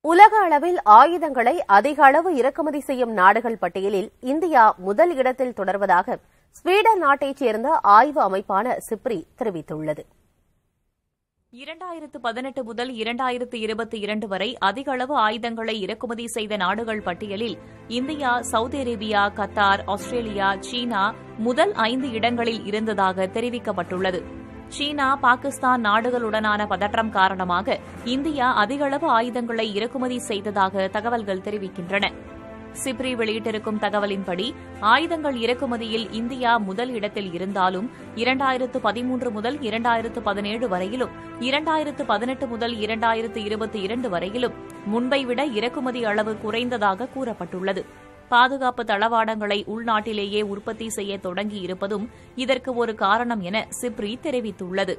உலக அளவில் ஆயுதங்களை அதிக அளவு இறக்குமதி செய்யும் நாடுகள் பட்டியலில் இந்தியா முதல் இடத்தில் தொடர்வதாக ஸ்வீடன் நாட்டைச் சேர்ந்த ஆய்வு அமைப்பான சிப்ரி தெரிவித்துள்ளது இரண்டாயிரத்து பதினெட்டு முதல் இரண்டாயிரத்து இருபத்தி இரண்டு வரை அதிக அளவு ஆயுதங்களை இறக்குமதி செய்த நாடுகள் பட்டியலில் India Saudi Arabia Qatar Australia சீனா முதல் ஐந்து இடங்களில் இருந்ததாக தெரிவிக்கப்பட்டுள்ளது சீனா பாகிஸ்தான் நாடுகளுடனான பதற்றம் காரணமாக இந்தியா அதிக அளவு ஆயுதங்களை இறக்குமதி செய்ததாக தகவல்கள் தெரிவிக்கின்றன சிப்ரி வெளியிட்டிருக்கும் தகவலின்படி ஆயுதங்கள் இறக்குமதியில் இந்தியா முதல் இடத்தில் இருந்தாலும் இரண்டாயிரத்து பதிமூன்று முதல் இரண்டாயிரத்து பதினேழு வரையிலும் இரண்டாயிரத்து பதினெட்டு முதல் இரண்டாயிரத்து இருபத்தி இரண்டு வரையிலும் முன்பை விட இறக்குமதி அளவு குறைந்ததாக கூறப்பட்டுள்ளது பாதுகாப்பு தளவாடங்களை உள்நாட்டிலேயே உற்பத்தி செய்ய தொடங்கியிருப்பதும் இதற்கு ஒரு காரணம் என சிப்ரி தெரிவித்துள்ளது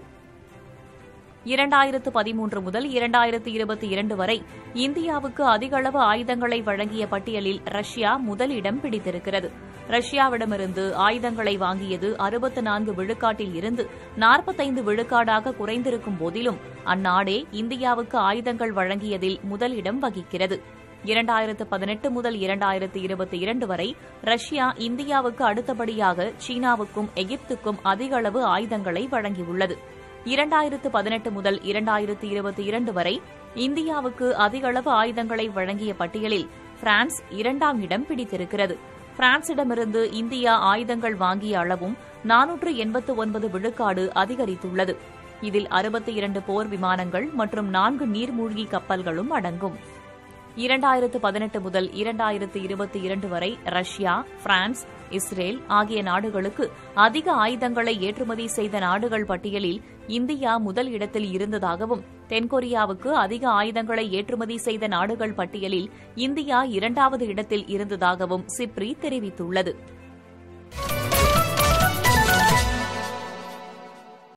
இரண்டாயிரத்து பதிமூன்று முதல் இரண்டாயிரத்து இருபத்தி இரண்டு வரை இந்தியாவுக்கு அதிக அளவு ஆயுதங்களை வழங்கிய பட்டியலில் ரஷ்யா முதலிடம் பிடித்திருக்கிறது ரஷ்யாவிடமிருந்து ஆயுதங்களை வாங்கியது அறுபத்து நான்கு விழுக்காட்டில் இருந்து நாற்பத்தைந்து விழுக்காடாக குறைந்திருக்கும் போதிலும் அந்நாடே இந்தியாவுக்கு ஆயுதங்கள் வழங்கியதில் முதலிடம் வகிக்கிறது இரண்டாயிரத்து பதினெட்டு முதல் இரண்டாயிரத்து இருபத்தி இரண்டு வரை ரஷ்யா இந்தியாவுக்கு அடுத்தபடியாக சீனாவுக்கும் எகிப்துக்கும் அதிக அளவு ஆயுதங்களை வழங்கியுள்ளது இரண்டாயிரத்து பதினெட்டு முதல் இரண்டாயிரத்து இருபத்தி இரண்டு வரை இந்தியாவுக்கு அதிக அளவு ஆயுதங்களை வழங்கிய பட்டியலில் பிரான்ஸ் இரண்டாம் இடம் பிடித்திருக்கிறது பிரான்சிடமிருந்து இந்தியா ஆயுதங்கள் வாங்கிய அளவும் நானூற்று எண்பத்து ஒன்பது விழுக்காடு அதிகரித்துள்ளது இதில் அறுபத்தி இரண்டு போர் விமானங்கள் மற்றும் நான்கு நீர்மூழ்கி கப்பல்களும் அடங்கும் இரண்டாயிரத்து பதினெட்டு முதல் இரண்டாயிரத்து இருபத்தி இரண்டு வரை ரஷ்யா பிரான்ஸ் இஸ்ரேல் ஆகிய நாடுகளுக்கு அதிக ஆயுதங்களை ஏற்றுமதி செய்த நாடுகள் பட்டியலில் இந்தியா முதல் இடத்தில் இருந்ததாகவும் தென்கொரியாவுக்கு அதிக ஆயுதங்களை ஏற்றுமதி செய்த நாடுகள் பட்டியலில் இந்தியா இரண்டாவது இடத்தில் இருந்ததாகவும் சிப்ரி தெரிவித்துள்ளது